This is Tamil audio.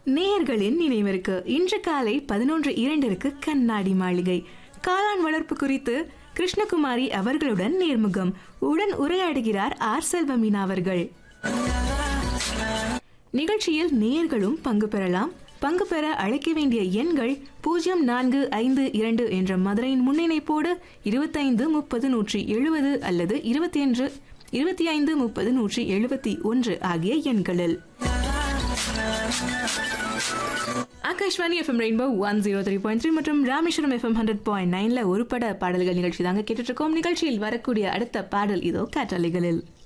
நேயர்களின் நினைவிற்கு இன்று காலை பதினொன்று இரண்டிற்கு கண்ணாடி மாளிகை காளான் வளர்ப்பு குறித்து கிருஷ்ணகுமாரி அவர்களுடன் நேர்முகம் உடன் உரையாடுகிறார் ஆர் செல்வமீனா அவர்கள் நிகழ்ச்சியில் நேயர்களும் பங்கு பெறலாம் பங்கு பெற அழைக்க வேண்டிய எண்கள் பூஜ்ஜியம் நான்கு ஐந்து இரண்டு என்ற மதுரையின் முன்னிணைப்போடு இருபத்தைந்து முப்பது நூற்றி எழுபது அல்லது இருபத்தி ஒன்று இருபத்தி ஐந்து முப்பது நூற்றி எழுபத்தி ஒன்று ஆகிய எண்களில் Akashvani FM rainbow one zero three point three மற்றும் ராமேஸ்வரம் எஃப்எம் ஹண்ட்ரட் பாயிண்ட் நைன்ல ஒரு பட பாடல்கள் நிகழ்ச்சி தாங்க கேட்டுட்டு இருக்கோம் நிகழ்ச்சியில் வரக்கூடிய அடுத்த பாடல் இதோ காற்றலைகளில்